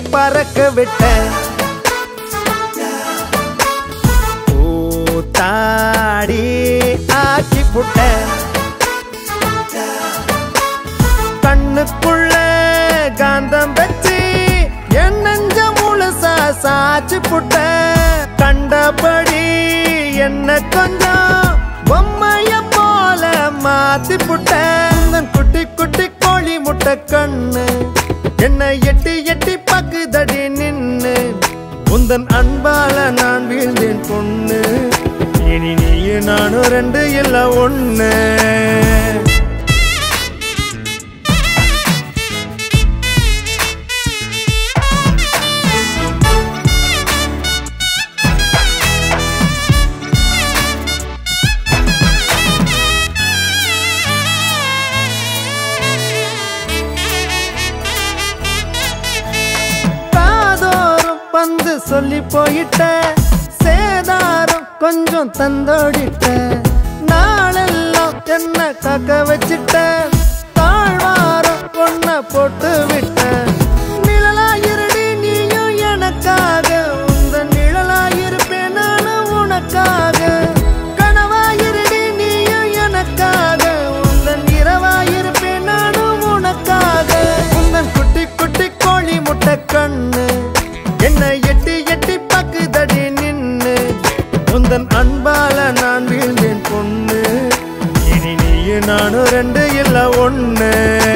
பறக்க விட்ட பூத்தாடி ஆக்கி புட்ட கண்ணுக்குள்ள காந்தம் வச்சு என் நெஞ்ச முழுசா சாச்சு புட்ட கண்டபடி என்ன கொஞ்சம் பொம்மைய போல மாத்தி புட்ட உந்தன் குட்டி குட்டி கோழி முட்டை கண்ணு என்னை எட்டி எட்டி பக்குதடி நின்னு உந்தன் அன்பால நான் வீழ்ந்தேன் பொண்ணு இனி நீயும் நானும் ரெண்டு இல்ல ஒண்ணு காதோறும் வந்து சொல்லி போயிட்ட சேதாரம் கொஞ்சம் தந்தோடிட்ட நாளெல்லாம் என்ன காக்க வச்சிட்ட தாழ்வாரம் பொண்ண போட்டு விட்ட நிழலாயிருடி நீயும் எனக்காக உந்தன் நிழலாயிருப்பேன் நானும் உனக்காக கனவாயிருடி நீயும் எனக்காக உந்தன் இரவாயிருப்பேன் நானும் உனக்காக உந்தன் குட்டி குட்டி கோழி முட்டை கண்ணு என்னை எட்டி எட்டி பக்குதடி நின்னு உந்தன் அன்பால நான் வீழ்ந்தேன் பொண்ணு இனி நீயும் நானும் ரெண்டு இல்ல ஒண்ணு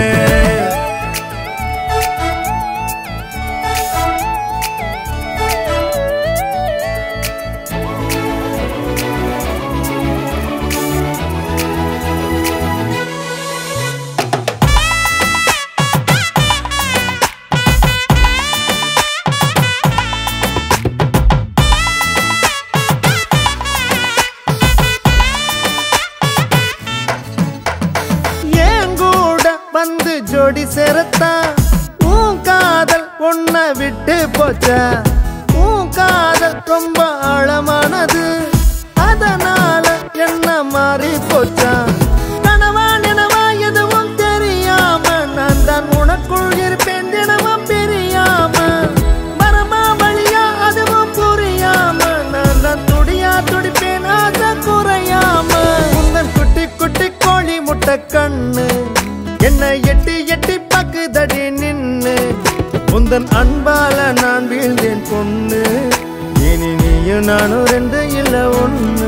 ஏன் கூட வந்து ஜோடி சேரத்தா உன் காதல் உன்னை விட்டு போச்சா உன் காதல் ரொம்ப ஆழமானது அதனால என்ன மாறி போச்சா கனவா நினவா எதுவும் தெரியாம நான் தான் உனக்குள் இருப்பேன் தினமும் பிரியாம வரமா வழியா அதுவும் புரியாம நான் தான் துடியா துடிப்பேன் ஆசை குறையாம உந்தன் குட்டி குட்டி கோழி முட்டை கண்ணு என்னை எட்டி எட்டி பக்குதடி நின்னு உந்தன் அன்பால நான் வீழ்ந்தேன் பொண்ணு இனி நீயும் நானும் ரெண்டு இல்ல ஒண்ணு